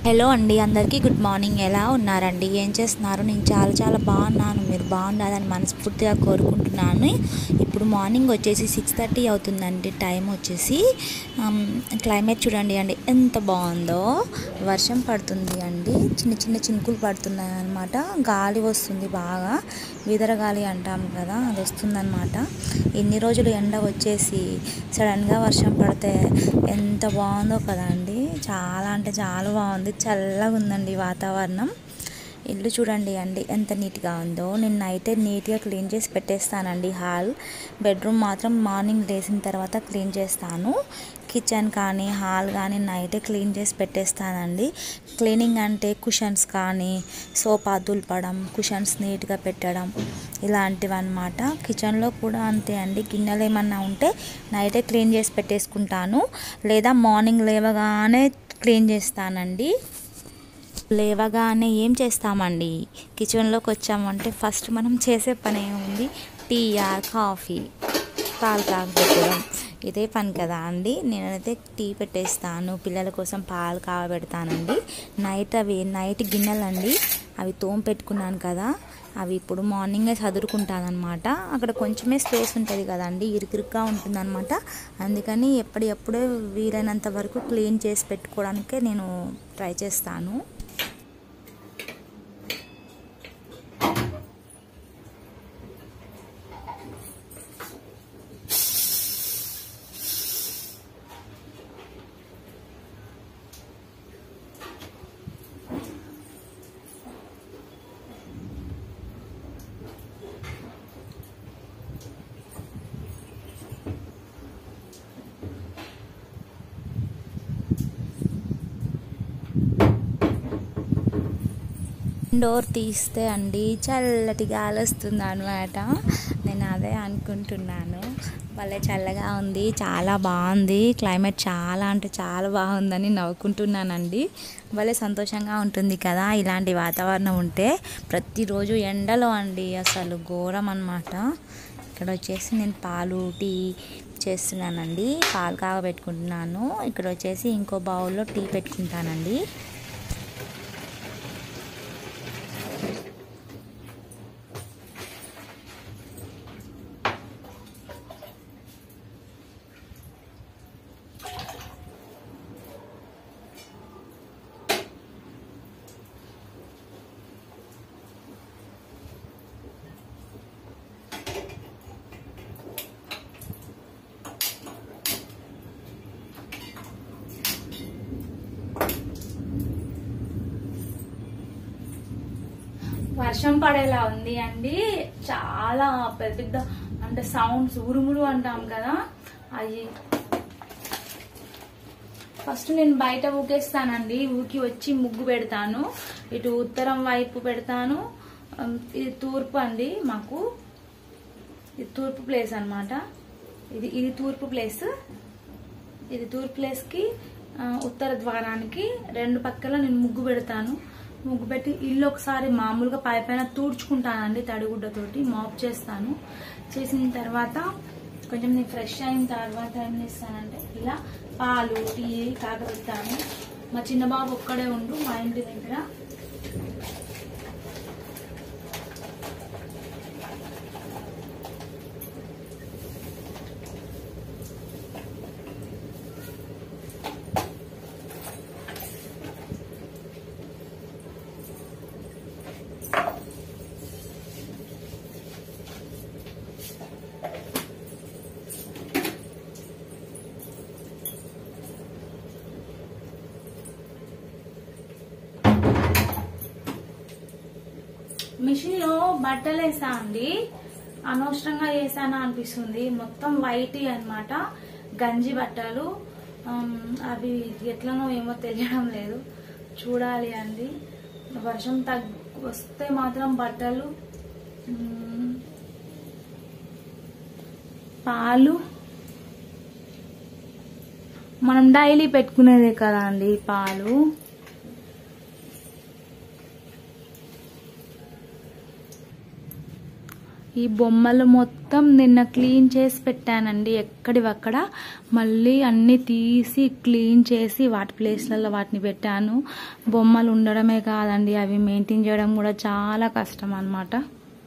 hello అండి అందరికీ good morning ఎలా ఉన్నారండి ఏం చేస్తున్నారు నేను చాలా చాలా బాగున్నాను మీరు బాగుండాలని మనస్ఫూర్తిగా కోరుకుంటున్నాను ఇప్పుడు మార్నింగ్ వచ్చేసి సిక్స్ థర్టీ అవుతుందండి టైం వచ్చేసి ఆమ్, క్లైమేట్ చూడండి అండి ఎంత బాగుందో వర్షం పడుతుంది అండి చిన్న చిన్న చినుకులు పడుతున్నాయి అనమాట గాలి వస్తుంది బాగా విదర గాలి అంటాం కదా అది వస్తుందన్నమాట ఎన్ని రోజులు ఎండ వచ్చేసి సడన్గా వర్షం పడితే ఎంత బాగుందో కదా అండి చాలా అంటే చాలా బాగుంది చల్లగా ఉందండి వాతావరణం ఇల్లు చూడండి అండి ఎంత నీట్గా ఉందో నేను నైటే నీట్గా క్లీన్ చేసి పెట్టేస్తానండి హాల్ బెడ్రూమ్ మాత్రం మార్నింగ్ లేచిన తర్వాత క్లీన్ చేస్తాను కిచెన్ కానీ హాల్ కానీ నైటే క్లీన్ చేసి పెట్టేస్తానండి క్లీనింగ్ అంటే కుషన్స్ కానీ సోఫా దులపడం కుషన్స్ నీట్గా పెట్టడం ఇలాంటివి అనమాట కిచెన్లో కూడా అంతే అండి గిన్నెలు ఏమన్నా ఉంటే నైటే క్లీన్ చేసి పెట్టేసుకుంటాను లేదా మార్నింగ్ లేవగానే క్లీన్ చేస్తానండి లేవగానే ఏం చేస్తామండి కిచెన్లోకి వచ్చామంటే ఫస్ట్ మనం చేసే పని ఏముంది టీయా కాఫీ పాలు కాగబెట్టడం ఇదే పని కదా అండి నేనైతే టీ పెట్టేస్తాను పిల్లల కోసం పాలు కాగబెడతానండి నైట్ అవి నైట్ గిన్నెలండి అవి తోమ పెట్టుకున్నాను కదా అవి ఇప్పుడు మార్నింగే చదురుకుంటాను అనమాట అక్కడ కొంచెమే స్పేస్ ఉంటుంది కదండి ఇరుకిరుగ్గా ఉంటుందన్నమాట అందుకని ఎప్పటికప్పుడే వీలైనంత వరకు క్లీన్ చేసి పెట్టుకోవడానికే నేను ట్రై చేస్తాను డోర్ తీస్తే అండి చల్లటి గాలి వస్తుంది అనమాట నేను అదే అనుకుంటున్నాను భలే చల్లగా ఉంది చాలా బాగుంది క్లైమేట్ చాలా అంటే చాలా బాగుందని నవ్వుకుంటున్నానండి భలే సంతోషంగా ఉంటుంది కదా ఇలాంటి వాతావరణం ఉంటే ప్రతిరోజు ఎండలో అండి అసలు ఘోరం అనమాట ఇక్కడ వచ్చేసి నేను పాలు టీ చేస్తున్నానండి పాలు కాగబెట్టుకుంటున్నాను ఇక్కడ వచ్చేసి ఇంకో బౌల్లో టీ పెట్టుకుంటానండి వర్షం పడేలా ఉంది అండి చాలా పెద్ద పెద్ద అంటే సౌండ్స్ ఉరుములు అంటాం కదా అవి ఫస్ట్ నేను బయట ఊకేస్తానండి ఊకి వచ్చి ముగ్గు పెడతాను ఇటు ఉత్తరం వైపు పెడతాను ఉమ్, ఇది తూర్పు అండి మాకు ఇది తూర్పు ప్లేస్ అన్నమాట ఇది ఇది తూర్పు ప్లేస్ ఇది తూర్పు ప్లేస్కి ఆ, ఉత్తర ద్వారానికి రెండు పక్కల నేను ముగ్గు పెడతాను ముగ్గు పెట్టి ఇల్లు ఒకసారి మామూలుగా పై పైన తూడ్చుకుంటానండి తడిగుడ్డతోటి మాప్ చేస్తాను చేసిన తర్వాత కొంచెం నేను ఫ్రెష్ అయిన తర్వాత ఏం చేస్తానంటే ఇలా పాలు టీ కాగబెడతాను మా చిన్న బాబు ఒక్కడే ఉండు మా ఇంటి దగ్గర మిషన్ లో బట్టలు వేసా అండి అనవసరంగా వేసానా అనిపిస్తుంది మొత్తం వైట్ అన్నమాట గంజి బట్టలు ఆమ్, అవి ఎట్లనో ఏమో తెలియడం లేదు చూడాలి అండి వర్షం తగ్ వస్తే మాత్రం బట్టలు ఉమ్, పాలు మనం డైలీ పెట్టుకునేదే కదా అండి పాలు ఈ బొమ్మలు మొత్తం నిన్న క్లీన్ చేసి పెట్టానండి ఎక్కడివక్కడ మళ్ళీ అన్నీ తీసి క్లీన్ చేసి వాటి ప్లేస్లలో వాటిని పెట్టాను బొమ్మలు ఉండడమే కాదండి అవి మెయింటైన్ చేయడం కూడా చాలా కష్టం అన్నమాట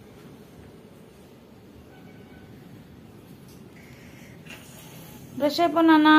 బ్రష్ అయిపోయినా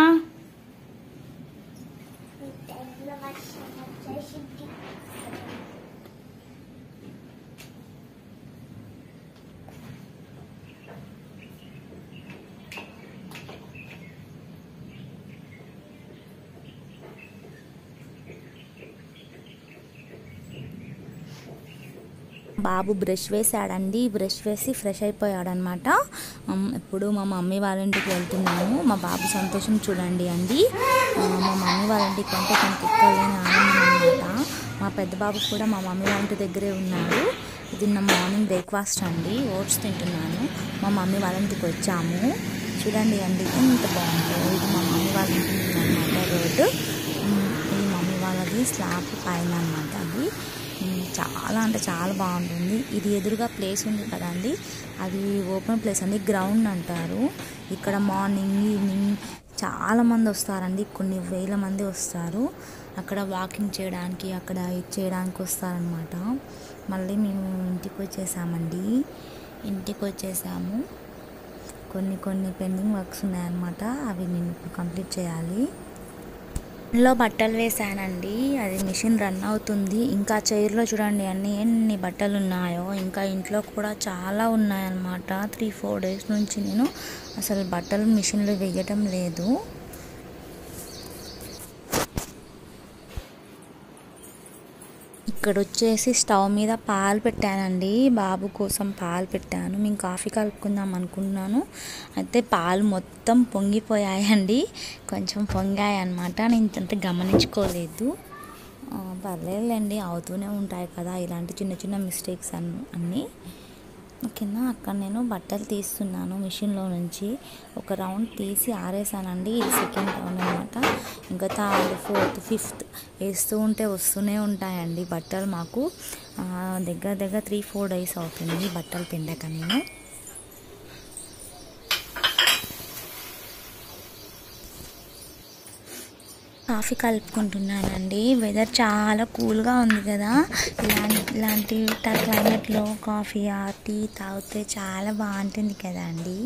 బాబు బ్రష్ వేసాడండి బ్రష్ వేసి ఫ్రెష్ అయిపోయాడనమాట ఇప్పుడు మా మమ్మీ వాళ్ళ ఇంటికి వెళ్తున్నాము మా బాబు సంతోషం చూడండి అండి ఆ, మా మమ్మీ వాళ్ళ ఇంటికి అంటే తనకి ఎక్కలేని ఆనందం అనమాట మా పెద్ద బాబు కూడా మా మమ్మీ వాళ్ళ ఇంటి దగ్గరే ఉన్నాడు ఇది నా మార్నింగ్ బ్రేక్ఫాస్ట్ అండి ఓట్స్ తింటున్నాను మా మమ్మీ వాళ్ళ ఇంటికి వచ్చాము చూడండి అండి ఎంత బాగుందో ఇది మా మమ్మీ వాళ్ళ ఇంటి అనమాట రోడ్డు ఉమ్, ఇది మమ్మీ వాళ్ళది స్లాబ్ పైన అనమాట అది ఉమ్, చాలా అంటే చాలా బాగుంటుంది ఇది ఎదురుగా ప్లేస్ ఉంది కదండి అది ఓపెన్ ప్లేస్ అండి గ్రౌండ్ అంటారు ఇక్కడ మార్నింగ్ ఈవినింగ్ చాలా మంది వస్తారండి కొన్ని వేల మంది వస్తారు అక్కడ వాకింగ్ చేయడానికి అక్కడ ఇది చేయడానికి వస్తారనమాట మళ్ళీ మేము ఇంటికి వచ్చేసామండి ఇంటికి వచ్చేసాము కొన్ని కొన్ని పెండింగ్ వర్క్స్ ఉన్నాయన్నమాట అవి నేను ఇప్పుడు కంప్లీట్ చేయాలి లో బట్టలు వేసానండి అది మిషన్ రన్ అవుతుంది ఇంకా చైర్లో చూడండి అన్ని ఎన్ని బట్టలు ఉన్నాయో ఇంకా ఇంట్లో కూడా చాలా ఉన్నాయన్నమాట త్రీ ఫోర్ డేస్ నుంచి నేను అసలు బట్టలు మిషన్లో వేయటం లేదు ఇక్కడ వచ్చేసి స్టవ్ మీద పాలు పెట్టానండి బాబు కోసం పాలు పెట్టాను మేము కాఫీ కలుపుకుందాం అనుకున్నాను అయితే పాలు మొత్తం పొంగిపోయాయండి కొంచెం పొంగాయి అనమాట నేను అంత గమనించుకోలేదు ఆ, పర్లేదులేండి అవుతూనే ఉంటాయి కదా ఇలాంటి చిన్న చిన్న మిస్టేక్స్ అన్ అన్నీ ఓకేనా అక్కడ నేను బట్టలు తీస్తున్నాను మిషన్లో నుంచి ఒక రౌండ్ తీసి ఆరేసానండి ఇది సెకండ్ రౌండ్ అనమాట ఇంకా థర్డ్ ఫోర్త్ ఫిఫ్త్ వేస్తూ ఉంటే వస్తూనే ఉంటాయండి బట్టలు మాకు ఆ, దగ్గర దగ్గర త్రీ ఫోర్ డేస్ అవుతుంది బట్టలు పిండక నేను కాఫీ కలుపుకుంటున్నానండి వెదర్ చాలా కూల్గా ఉంది కదా ఇలాంటి ఇలాంటి క్లైమేట్లో కాఫీ ఆ టీ తాగితే చాలా బాగుంటుంది కదా అండి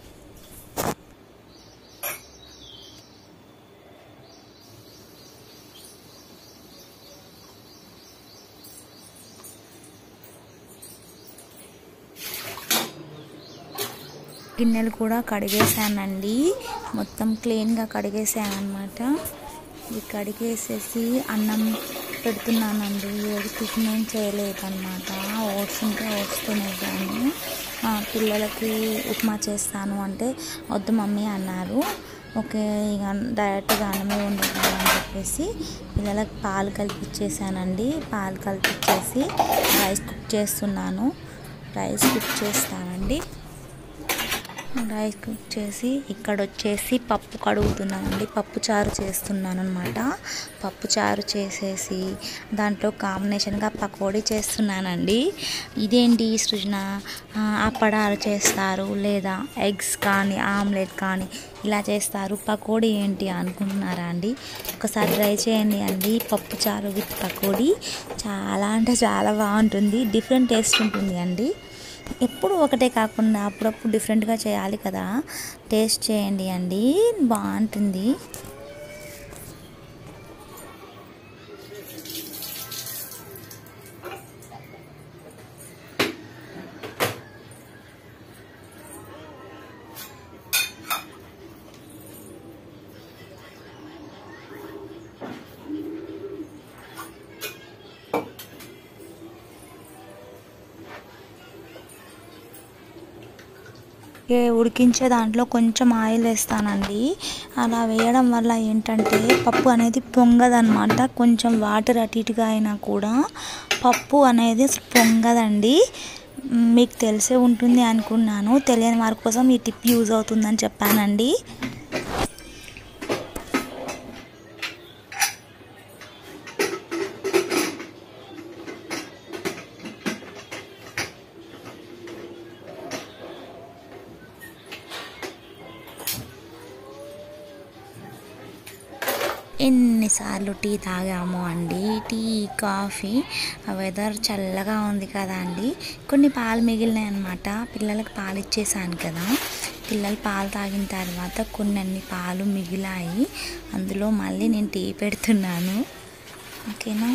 గిన్నెలు కూడా కడిగేసానండి మొత్తం క్లీన్గా కడిగేసాను అనమాట ఇది కడిగేసేసి అన్నం పెడుతున్నానండి ఏది టిఫిన్ ఏం చేయలేదన్నమాట ఓట్స్ ఉంటే ఓట్స్ తినేదాన్ని ఆ, పిల్లలకి ఉప్మా చేస్తాను అంటే వద్దు మమ్మీ అన్నారు ఓకే ఇక డైరెక్ట్గా అన్నమే ఉండదు అని చెప్పేసి పిల్లలకు పాలు కలిపిచ్చేసానండి పాలు కలిపిచ్చేసి రైస్ కుక్ చేస్తున్నాను రైస్ కుక్ చేస్తానండి రైస్ కుక్ చేసి ఇక్కడ వచ్చేసి పప్పు కడుగుతున్నానండి పప్పు చారు చేస్తున్నాను అనమాట పప్పు చారు చేసేసి దాంట్లో కాంబినేషన్గా పకోడీ చేస్తున్నానండి ఇదేంటి సృజన ఆ, అప్పడాలు చేస్తారు లేదా ఎగ్స్ కానీ ఆమ్లెట్ కానీ ఇలా చేస్తారు పకోడీ ఏంటి అనుకుంటున్నారా అండి ఒకసారి ట్రై చేయండి అండి పప్పు చారు విత్ పకోడీ చాలా అంటే చాలా బాగుంటుంది డిఫరెంట్ టేస్ట్ ఉంటుంది అండి ఎప్పుడు ఒకటే కాకుండా అప్పుడప్పుడు డిఫరెంట్గా చేయాలి కదా టేస్ట్ చేయండి అండి బాగుంటుంది ఏ ఉడికించే దాంట్లో కొంచెం ఆయిల్ వేస్తానండి అలా వేయడం వల్ల ఏంటంటే పప్పు అనేది పొంగదనమాట కొంచెం వాటర్ అటు ఇటుగా అయినా కూడా పప్పు అనేది అసలు పొంగదండి మ్, మీకు తెలిసే ఉంటుంది అనుకున్నాను తెలియని వారి కోసం ఈ టిప్ యూజ్ అవుతుందని చెప్పానండి ఎన్నిసార్లు టీ తాగాము అండి టీ కాఫీ ఆ వెదర్ చల్లగా ఉంది కదా అండి కొన్ని పాలు మిగిలినాయి అనమాట పిల్లలకు పాలు ఇచ్చేసాను కదా పిల్లలు పాలు తాగిన తర్వాత కొన్ని అన్ని పాలు మిగిలాయి అందులో మళ్ళీ నేను టీ పెడుతున్నాను ఓకేనా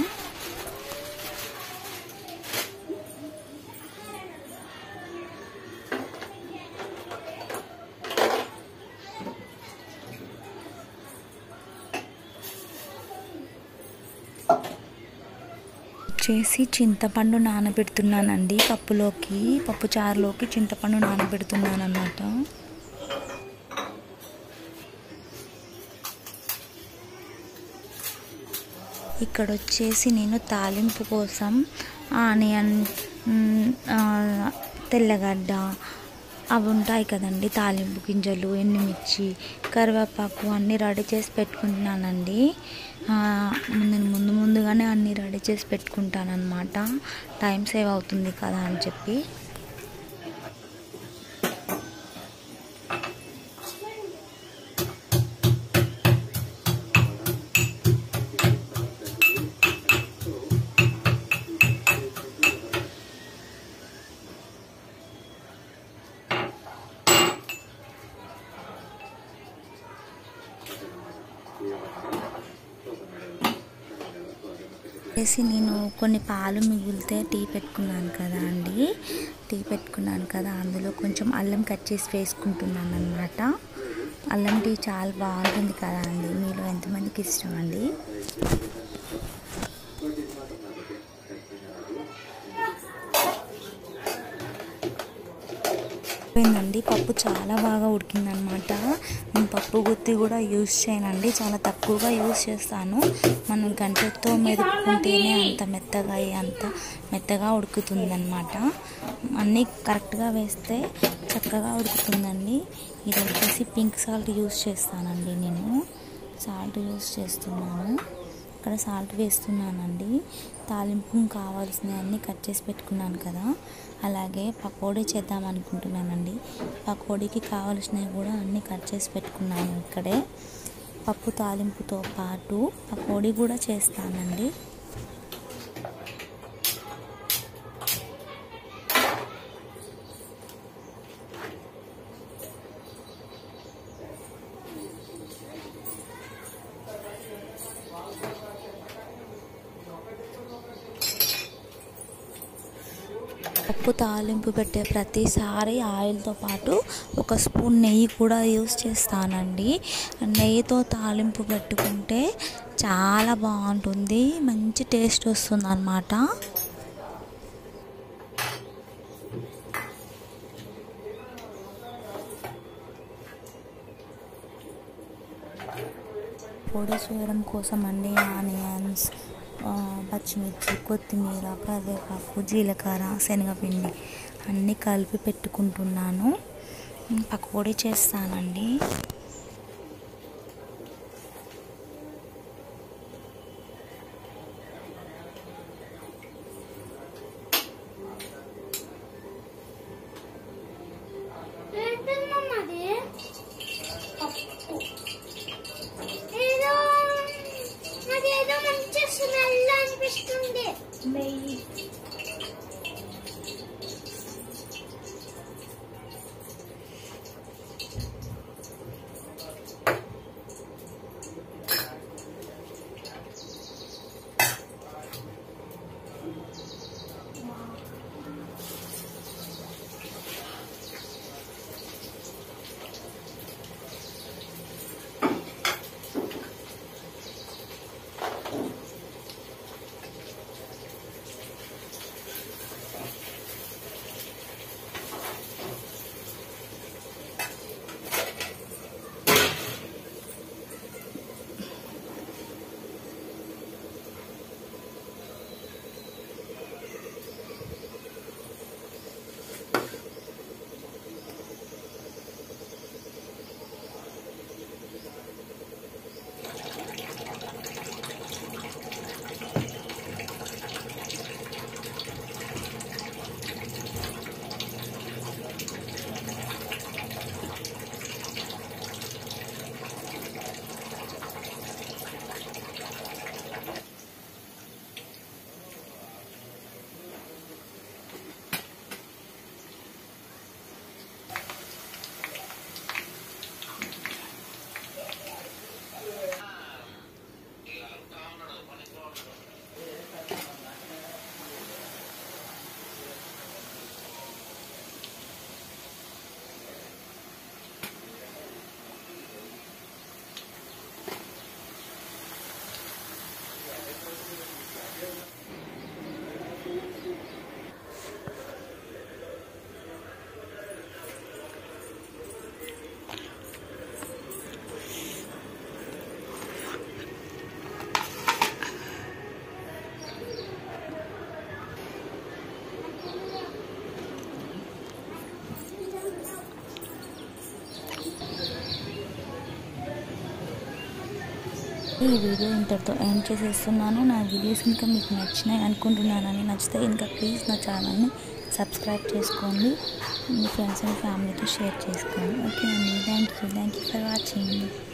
వచ్చేసి చింతపండు నానబెడుతున్నానండి పప్పులోకి పప్పు చారులోకి చింతపండు నానబెడుతున్నాను అన్నమాట ఇక్కడ వచ్చేసి నేను తాలింపు కోసం ఆనియన్ మ్, ఆ, తెల్లగడ్డ అవి ఉంటాయి కదండి తాలింపు గింజలు ఎండుమిర్చి కరివేపాకు అన్నీ రెడీ చేసి పెట్టుకుంటున్నానండి ఆ, నేను ముందు ముందుగానే అన్నీ రెడీ చేసి పెట్టుకుంటాను అనమాట టైం సేవ్ అవుతుంది కదా అని చెప్పి వేసి నేను కొన్ని పాలు మిగిలితే టీ పెట్టుకున్నాను కదా అండి టీ పెట్టుకున్నాను కదా అందులో కొంచెం అల్లం కట్ చేసి వేసుకుంటున్నాను అనమాట అల్లం టీ చాలా బాగుంటుంది కదా అండి మీలో ఎంతమందికి ఇష్టం అండి అయిపోయిందండి పప్పు చాలా బాగా ఉడికిందనమాట నేను పప్పు గుత్తి కూడా యూజ్ చేయనండి చాలా తక్కువగా యూజ్ చేస్తాను మనం గంటతో మెదుపుకుంటేనే అంత మెత్తగా అయ్యి అంత మెత్తగా ఉడుకుతుంది అనమాట అన్నీ కరెక్ట్గా వేస్తే చక్కగా ఉడుకుతుందండి ఇది వచ్చేసి పింక్ సాల్ట్ యూజ్ చేస్తానండి నేను సాల్ట్ యూజ్ చేస్తున్నాను ఇక్కడ సాల్ట్ వేస్తున్నానండి తాలింపు కావాల్సినవన్నీ కట్ చేసి పెట్టుకున్నాను కదా అలాగే పకోడీ చేద్దాం అనుకుంటున్నానండి పకోడీకి కావాల్సినవి కూడా అన్నీ కట్ చేసి పెట్టుకున్నాను ఇక్కడే పప్పు తాలింపుతో పాటు పకోడీ కూడా చేస్తానండి పప్పు తాలింపు పెట్టే ప్రతిసారి ఆయిల్తో పాటు ఒక స్పూన్ నెయ్యి కూడా యూస్ చేస్తానండి నెయ్యితో తాలింపు పెట్టుకుంటే చాలా బాగుంటుంది మంచి టేస్ట్ వస్తుంది అన్నమాట పొడి చేయడం కోసం అండి ఆనియన్స్ ఆ, పచ్చిమిర్చి కొత్తిమీర కరివేపాకు జీలకర్ర శనగపిండి అన్నీ కలిపి పెట్టుకుంటున్నాను పకోడీ చేస్తానండి ఏంటమ్మది ఏదో అదేదో మంచి స్మెల్ అనిపిస్తుంది నెయ్యి ఈ వీడియో ఇంతటితో ఎండ్ చేసేస్తున్నాను నా వీడియోస్ ఇంకా మీకు నచ్చినాయి అనుకుంటున్నానని నచ్చితే ఇంకా ప్లీజ్ నా ఛానల్ని సబ్స్క్రైబ్ చేసుకోండి మీ ఫ్రెండ్స్ అండ్ ఫ్యామిలీతో షేర్ చేసుకోండి ఓకే అండి thank you thank you for watching